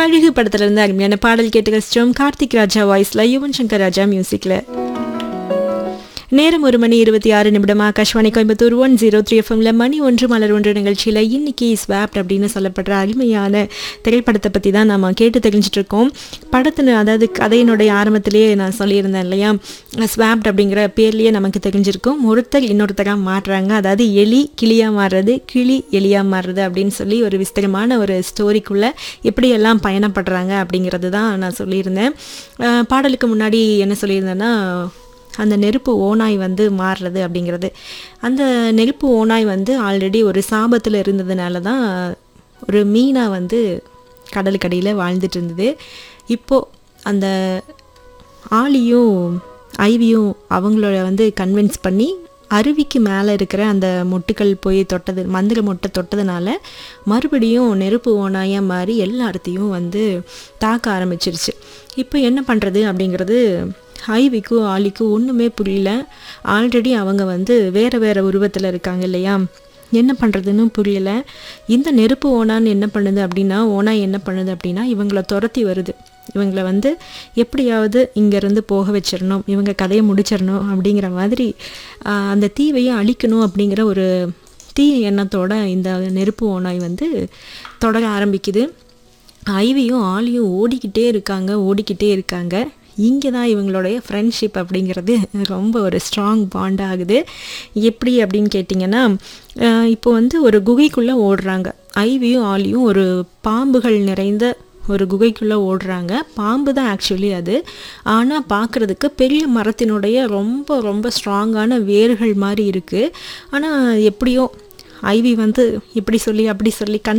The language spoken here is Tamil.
கழுகு படத்துல இருந்து அருமையான பாடல் கேட்டு கஷ்டம் கார்த்திக் ராஜா வாய்ஸ்ல யுவன் சங்கர் ராஜா மியூசிக்ல நேரம் ஒரு மணி இருபத்தி ஆறு நிமிடம் Akashvani Coimbatore one zero three எஃப்எம்ல மணி ஒன்று மலர் ஒன்று நிகழ்ச்சியில் இன்னைக்கு ஸ்வாப்ட் அப்படின்னு சொல்லப்படுற அருமையான திரைப்படத்தை பற்றி தான் நம்ம கேட்டு தெரிஞ்சிட்டு இருக்கோம் படத்தின அதாவது கதையினுடைய ஆரம்பத்திலேயே நான் சொல்லியிருந்தேன் இல்லையா ஸ்வாப்ட் அப்படிங்கிற பேர்லேயே நமக்கு தெரிஞ்சிருக்கும் ஒருத்தர் இன்னொருத்தராக மாறுறாங்க அதாவது எலி கிளியாக மாறுறது கிளி எலியாக மாறுறது அப்படின்னு சொல்லி ஒரு விஸ்தரமான ஒரு ஸ்டோரிக்குள்ளே எப்படியெல்லாம் பயணப்படுறாங்க அப்படிங்கிறது தான் நான் சொல்லியிருந்தேன் அஹ் பாடலுக்கு முன்னாடி என்ன சொல்லியிருந்தேன்னா அந்த நெருப்பு ஓனாய் வந்து மாறுறது அப்படிங்கிறது அந்த நெருப்பு ஓனாய் வந்து ஆல்ரெடி ஒரு சாபத்தில் இருந்ததுனால தான் ஒரு மீனாக வந்து கடலுக்கடியில் வாழ்ந்துட்டு இருந்தது இப்போது அந்த ஆலியும் ஐவியும் அவங்களோட வந்து கன்வின்ஸ் பண்ணி அருவிக்கு மேலே இருக்கிற அந்த மொட்டுக்கள் போய் தொட்டது மந்திர மொட்டை தொட்டதுனால மறுபடியும் நெருப்பு ஓனாயாக மாறி எல்லாத்தையும் வந்து தாக்க ஆரம்பிச்சிருச்சு இப்போ என்ன பண்ணுறது அப்படிங்கிறது ஐவிக்கும் ஆலிக்கும் ஒன்றுமே புரியல ஆல்ரெடி அவங்க வந்து வேறு வேறு உருவத்தில் இருக்காங்க இல்லையா என்ன பண்ணுறதுன்னு புரியல இந்த நெருப்பு ஓனான்னு என்ன பண்ணுது அப்படின்னா ஓனா என்ன பண்ணுது அப்படின்னா இவங்கள துரத்தி வருது இவங்கள வந்து எப்படியாவது இங்கேருந்து போக வச்சிடணும் இவங்க கதையை முடிச்சிடணும் அப்படிங்கிற மாதிரி ஆஹ், அந்த தீவையை அழிக்கணும் அப்படிங்கிற ஒரு தீய எண்ணத்தோட இந்த நெருப்பு ஓனாய் வந்து தொடர ஆரம்பிக்குது ஐவியும் ஆலியும் ஓடிக்கிட்டே இருக்காங்க ஓடிக்கிட்டே இருக்காங்க இங்கே தான் இவங்களுடைய ஃப்ரெண்ட்ஷிப் அப்படிங்கிறது ரொம்ப ஒரு ஸ்ட்ராங் பாண்ட் ஆகுது எப்படி அப்படின்னு கேட்டிங்கன்னா அஹ் இப்போ வந்து ஒரு குகைக்குள்ளே ஓடுறாங்க ஐவியும் ஆலியும் ஒரு பாம்புகள் நிறைந்த ஒரு குகைக்குள்ளே ஓடுறாங்க பாம்பு தான் ஆக்சுவலி அது ஆனால் பார்க்குறதுக்கு பெரிய மரத்தினுடைய ரொம்ப ரொம்ப ஸ்ட்ராங்கான வேர்கள் மாதிரி இருக்குது ஆனால் எப்படியோ ஐவி வந்து இப்படி சொல்லி அப்படி சொல்லி கண்